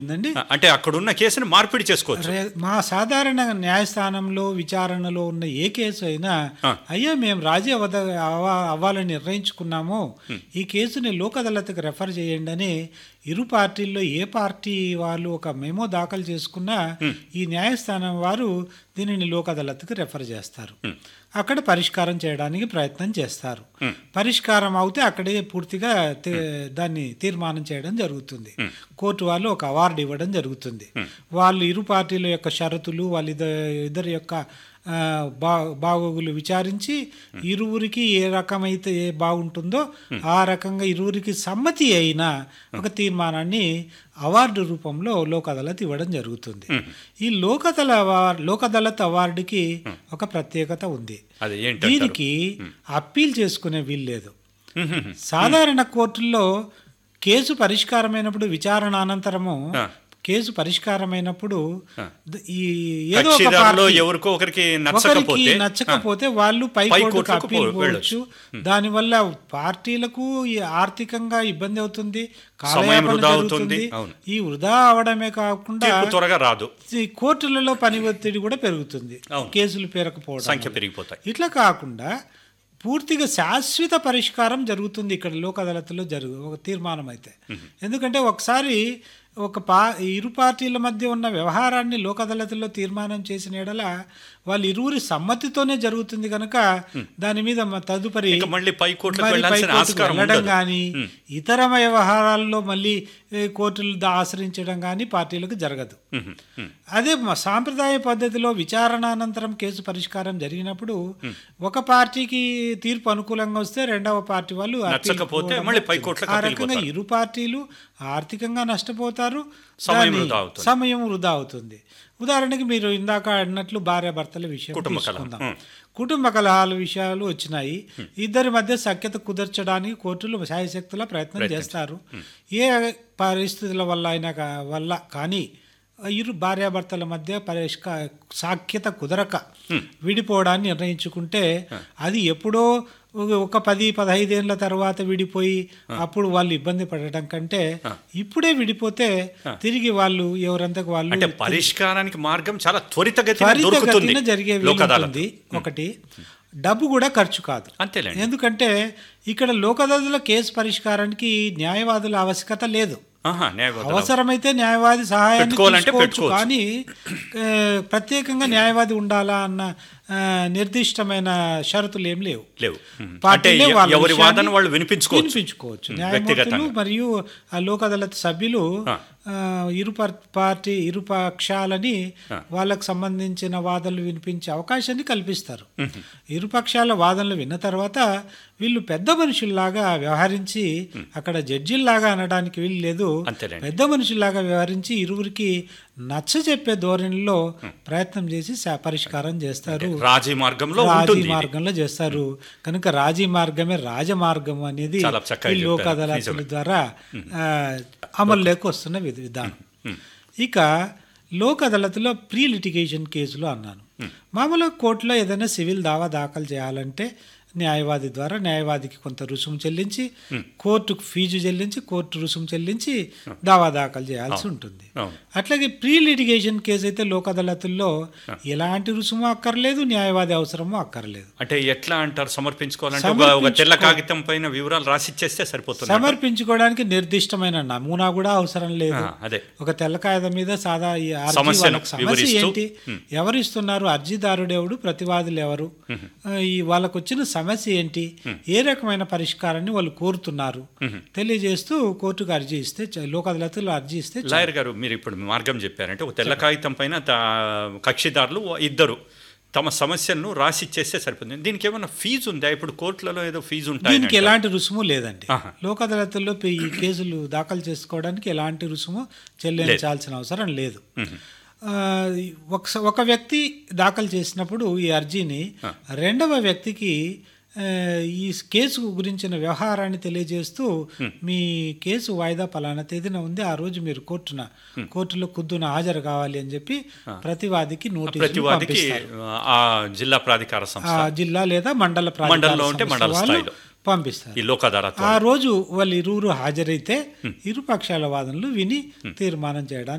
ఉందండి అంటే అక్కడున్న కేసుని మార్పిడి చేసుకోవచ్చు రే- మా సాధారణ న్యాయస్థానంలో విచారణలో ఉన్న ఏ కేసు అయినా ఆ. అయ్యా మేము రాజీ అవద అవ- అవ్వాలని నిర్ణయించుకున్నాము ఈ కేసుని లోక్ అదాలత్కి రెఫర్ చేయండి అని ఇరు పార్టీల్లో ఏ పార్టీ వాళ్ళు ఒక మెమో దాఖలు చేసుకున్నా ఈ న్యాయస్థానం వారు దీనిని లోక్ అదాలత్కి రెఫర్ చేస్తారు అక్కడ పరిష్కారం చేయడానికి ప్రయత్నం చేస్తారు పరిష్కారం అవుతే అక్కడే పూర్తిగా తే- దాన్ని తీర్మానం చేయడం జరుగుతుంది కోర్టు వాళ్ళు ఒక అవార్డు ఇవ్వడం జరుగుతుంది వాళ్ళు ఇరు పార్టీల యొక్క షరతులు వాళ్ళ ఇద్దరు ఇద్దరి యొక్క ఆ, బా బాగోగులు విచారించి ఇరువురికి ఏ రకమైతే ఏ బాగుంటుందో ఆ రకంగా ఇరువురికి సమ్మతి అయిన ఒక తీర్మానాన్ని అవార్డు రూపంలో లోక్ అదాలత్ ఇవ్వడం జరుగుతుంది ఈ లోక్ అదాల అవార్- లోక్ అదాలత్ అవార్డుకి ఒక ప్రత్యేకత ఉంది అది ఏంటంటారు దీనికి అప్పీల్ చేసుకునే వీల్లేదు సాధారణ కోర్టుల్లో కేసు పరిష్కారమైనప్పుడు విచారణ అనంతరము ఆ. కేసు పరిష్కారమైనప్పుడు ద- ఈ ఏదో ఒక కక్షిదారులో పార్టీ ఎవరికో ఒకరికి ఒకరికి నచ్చకపోతే నచ్చకపోతే వాళ్ళు పై పై కోర్టుకు కోర్టుకు అప్పీల్ పో- పోవచ్చు దానివల్ల పార్టీలకు ఈ ఆర్థికంగా ఇబ్బంది అవుతుంది సమయం కాలయాపన వృధా అవుతుంది. జరుగుతుంది అవును. ఈ వృధా అవడమే కాకుండా తీర్పు త్వరగా రాదు ఈ కోర్టులలో పని ఒత్తిడి కూడా పెరుగుతుంది అవును. కేసులు పేరకపోవడం సంఖ్య వల్ల. పెరిగిపోతాయి ఇట్లా కాకుండా పూర్తిగా శాశ్వత పరిష్కారం జరుగుతుంది ఇక్కడ లోక్ అదాలత్లో జరుగు ఒక తీర్మానం అయితే ఎందుకంటే ఒకసారి ఒక పా ఇరు పార్టీల మధ్య ఉన్న వ్యవహారాన్ని లోక్ అదాలత్లో తీర్మానం చేసిన ఎడల వాళ్ళ ఇరువురి సమ్మతితోనే జరుగుతుంది కనుక దాని మీద మ- తదుపరి ఇంకా మళ్ళీ పై కోర్టులకు మరి పై వెళ్ళాల్సిన కోర్టుకు ఆస్కారం వెళ్ళడం ఉండదు. కానీ ఇతర వ్యవహారాల్లో మళ్ళీ ఏ, కోర్టులు దా- ఆశ్రయించడం కానీ పార్టీలకు జరగదు ఉహు, ఉహు. అదే మా సాంప్రదాయ పద్ధతిలో విచారణ అనంతరం కేసు పరిష్కారం జరిగినప్పుడు ఒక పార్టీకి తీర్పు అనుకూలంగా వస్తే రెండవ పార్టీ వాళ్ళు appeal నచ్చకపోతే పోవడం మళ్ళీ పై జరుగుతుంది. కోర్టులకు ఆ appeal రకంగా పోతారు. ఇరు పార్టీలు ఆర్థికంగా నష్టపోతారు సమయం దాని వృధా అవుతుంది. సమయం వృధా అవుతుంది ఉదాహరణకి మీరు ఇందాక అన్నట్లు భార్యాభర్తల విషయం కుటుంబ కలహం. తీసుకుందాం ఉం. కుటుంబ కలహాల విషయాలు వచ్చినాయి ఇద్దరి మధ్య సఖ్యత కుదర్చడానికి కోర్టులు శాయశక్తుల ప్రయత్నం చేస్తారు ఏ పరిస్థితుల వల్ల అయినా కా- వల్ల కానీ ఇరు భార్యాభర్తల మధ్య పరిష్కా సాఖ్యత కుదరక విడిపోవడాన్ని నిర్ణయించుకుంటే అది ఎప్పుడో ఒక- ఒక పది పదహైదేళ్ల తర్వాత విడిపోయి అప్పుడు వాళ్ళు ఇబ్బంది పడటం కంటే ఇప్పుడే విడిపోతే తిరిగి వాళ్ళు ఎవరంతకు వాళ్ళు అంటే పరిష్కారానికి మార్గం చాలా త్వరితగతిన దొరుకుతుంది త్వరితగతిన జరిగే లోక్ అదాలత్ వీలుంటుంది ఒకటి డబ్బు కూడా ఖర్చు కాదు అంతేలేండి ఎందుకంటే ఇక్కడ లోక్ అదాలత్లో కేసు పరిష్కారానికి న్యాయవాదుల ఆవశ్యకత లేదు ఆహా, న్యాయవాదులు. అవసరమైతే న్యాయవాది సహాయాన్ని పెట్టుకోవాలంటే తీసుకోవచ్చు పెట్టుకోవచ్చు. కానీ ఆ, ప్రత్యేకంగా న్యాయవాది ఉండాలా అన్న ఆ, నిర్దిష్టమైన షరతులు ఏం లేవు లేవు ఉహు. అంటే పార్టీలే ఎ- వాళ్ళ ఎవరి విషయాన్ని వాదన వాళ్ళు వినిపించుకోవచ్చు వినిపించుకోవచ్చు ఉం, న్యాయమూర్తులు వ్యక్తిగతంగా. మరియు ఆ లోక్ అదాలత్ సభ్యులు ఆ. ఆ, ఇరు పర్- పార్టీ ఇరు పక్షాలని వాళ్ళకు సంబంధించిన వాదనలు వినిపించే అవకాశాన్ని కల్పిస్తారు ఇరు పక్షాల వాదనలు విన్న తర్వాత వీళ్ళు పెద్ద మనుషుల్లాగా వ్యవహరించి అక్కడ జడ్జిల్లాగా అనడానికి వీలు లేదు అంతేలేండి. పెద్ద మనుషుల్లాగా వ్యవహరించి ఇరువురికి నచ్చ చెప్పే ధోరణిలో ప్రయత్నం చేసి స- పరిష్కారం చేస్తారు రాజీ మార్గంలో రాజీ ఉంటుంది ఇది. మార్గంలో చేస్తారు కనుక రాజీ మార్గమే రాజమార్గం అనేది చాలా చక్కగా ఈ లోక్ చెప్పారు. అదాలతుల నిజమే. ద్వారా ఆ, అమల్లోకి వస్తున్న విధ- విధానం ఇక లోక్ అదాలత్లో ప్రీ లిటిగేషన్ కేసులు అన్నాను మామూలుగా కోర్టులో ఏదైనా సివిల్ దావా దాఖలు చేయాలంటే న్యాయవాది ద్వారా న్యాయవాదికి కొంత రుసుము చెల్లించి కోర్టుకు ఫీజు చెల్లించి కోర్టు రుసుము చెల్లించి దావా దాఖలు చేయాల్సి ఉంటుంది అవును. అట్లాగే ప్రీ లిటిగేషన్ కేసు అయితే లోక్ అదాలతుల్లో ఎలాంటి రుసుము అక్కర్లేదు న్యాయవాది అవసరము అక్కర్లేదు అంటే ఎట్లా అంటారు సమర్పించుకోవాలంటే ఒక- ఒక సమర్పించుకో- తెల్ల కాగితం పైన వివరాలు రాసిచ్చేస్తే సరిపోతుంది సమర్పించుకోవడానికి నిర్దిష్టమైన నమూనా కూడా అవసరం లేదు ఆ, అదే ఒక తెల్ల కాగితం మీద సాదా ఈ అర్జీ సమస్యను వాళ్ళకి సమస్య వివరిస్తూ, ఏంటి ఎవరు ఇస్తున్నారు అర్జీదారుడు ఎవడు ప్రతివాదులు ఎవరు ఆ, ఈ వాళ్ళకు వచ్చిన సమస్య ఏంటి ఏ రకమైన పరిష్కారాన్ని వాళ్ళు కోరుతున్నారు తెలియజేస్తూ కోర్టుకు అర్జీ ఇస్తే చ- లోక్ అదాలత్లో అర్జీ ఇస్తే చాలు. లాయర్ గారు మీరు ఇప్పుడు మార్గం చెప్పారంటే ఒక తెల్ల కాగితం పైన తా- కక్షిదారులు ఇద్దరు తమ సమస్యలను రాసి ఇచ్చేస్తే సరిపోతుంది దీనికి ఏమైనా ఫీజు ఉందా ఇప్పుడు కోర్టులలో ఏదో ఫీజు ఉంటాయి దీనికి ఎలాంటి రుసుము లేదండి ఆహా. లోక్ అదాలత్లో ఈ కేసులు దాఖలు చేసుకోవడానికి ఎలాంటి రుసుము చెల్లించాల్సిన అవసరం లేదు ఆ, ఒక ఒక వ్యక్తి దాఖలు చేసినప్పుడు ఈ అర్జీని రెండవ వ్యక్తికి ఆ, ఈ కేసు గురించిన వ్యవహారాన్ని తెలియజేస్తూ మీ కేసు వాయిదా పలానా తేదీన ఉంది ఆ రోజు మీరు కోర్టున కోర్టులో కుద్దున హాజరు కావాలి అని చెప్పి ప్రతివాదికి నోటీసు ప్రతివాదికి ఆ జిల్లా ప్రాధికార సంస్థ ఆ జిల్లా లేదా మండల ప్రాధికార మండలంలో ఉంటే సంస్థ మండల వాళ్ళు స్థాయిలో. పంపిస్తారు ఈ లోక్ అదాలత్ ఆ రోజు వాళ్ళు ఇరువురు హాజరైతే ఇరు పక్షాల వాదనలు విని తీర్మానం చేయడానికి